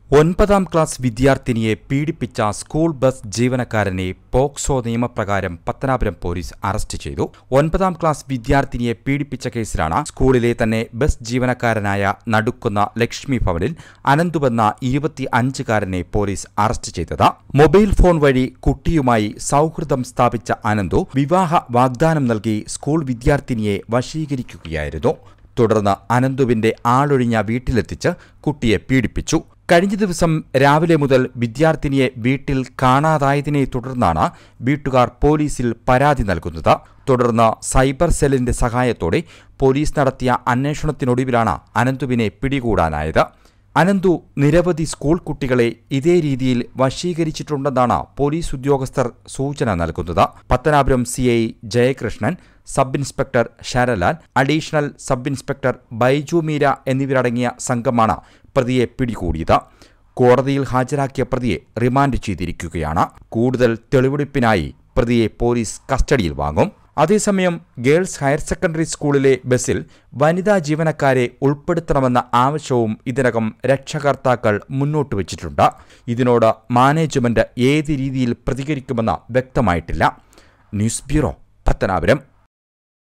ഒൻപതാം ക്ലാസ് വിദ്യാർത്ഥിനിയെ പീഡിപ്പിച്ച school bus ജീവനക്കാരനെ പോക്സോ നിയമപ്രകാരം പത്തനാപുരം പോലീസ് അറസ്റ്റ് ചെയ്തു ഒൻപതാം ക്ലാസ് വിദ്യാർത്ഥിനിയെ പീഡിപ്പിച്ച കേസിലാണ് സ്കൂളിലെ തന്നെ ബസ് ജീവനക്കാരനായ നടുക്കുന്ന ലക്ഷ്മി ഭവനിൽ അനന്തുവെന്ന ഇരുപത്തി അഞ്ചുകാരനെ പോലീസ് അറസ്റ്റ് ചെയ്തത് മൊബൈൽ ഫോൺ വഴി കുട്ടിയുമായി സൗഹൃദം സ്ഥാപിച്ച അനന്തു വിവാഹ വാഗ്ദാനം നൽകി സ്കൂൾ വിദ്യാർത്ഥിനിയെ വശീകരിക്കുകയായിരുന്നു തുടർന്ന് അനന്തുവിന്റെ ആളൊഴിഞ്ഞ വീട്ടിലെത്തിച്ച് കുട്ടിയെ പീഡിപ്പിച്ചു കഴിഞ്ഞ ദിവസം രാവിലെ മുതൽ വിദ്യാർത്ഥിനിയെ വീട്ടിൽ കാണാതായതിനെ തുടർന്നാണ് വീട്ടുകാർ പോലീസിൽ പരാതി നൽകുന്നത് തുടർന്ന് സൈബർ സെല്ലിന്റെ സഹായത്തോടെ പോലീസ് നടത്തിയ അന്വേഷണത്തിനൊടുവിലാണ് അനന്തുവിനെ പിടികൂടാനായത് അനന്തു നിരവധി സ്കൂൾ കുട്ടികളെ ഇതേ രീതിയിൽ വശീകരിച്ചിട്ടുണ്ടെന്നാണ് പോലീസ് ഉദ്യോഗസ്ഥർ സൂചന നൽകുന്നത് Pathanapuram C I Jayakrishnan sub inspector Saralal additional sub inspector Baiju Meera എന്നിവരടങ്ങിയ സംഘമാണ് പ്രതിയെ പിടികൂടിയത് കോടതിയിൽ ഹാജരാക്കിയ പ്രതിയെ റിമാൻഡ് ചെയ്തിരിക്കുകയാണ് കൂടുതൽ തെളിവെടുപ്പിനായി പ്രതിയെ പോലീസ് കസ്റ്റഡിയിൽ വാങ്ങും അതേസമയം ഗേൾസ് ഹയർ സെക്കൻഡറി സ്കൂളിലെ ബസ്സിൽ വനിതാ ജീവനക്കാരെ ഉൾപ്പെടുത്തണമെന്ന ആവശ്യവും ഇതിനകം രക്ഷകർത്താക്കൾ മുന്നോട്ട് വച്ചിട്ടുണ്ട് ഇതിനോട് മാനേജ്മെന്റ് ഏത് രീതിയിൽ പ്രതികരിക്കുമെന്ന് വ്യക്തമായിട്ടില്ല ന്യൂസ് ബ്യൂറോ പത്തനാപുരം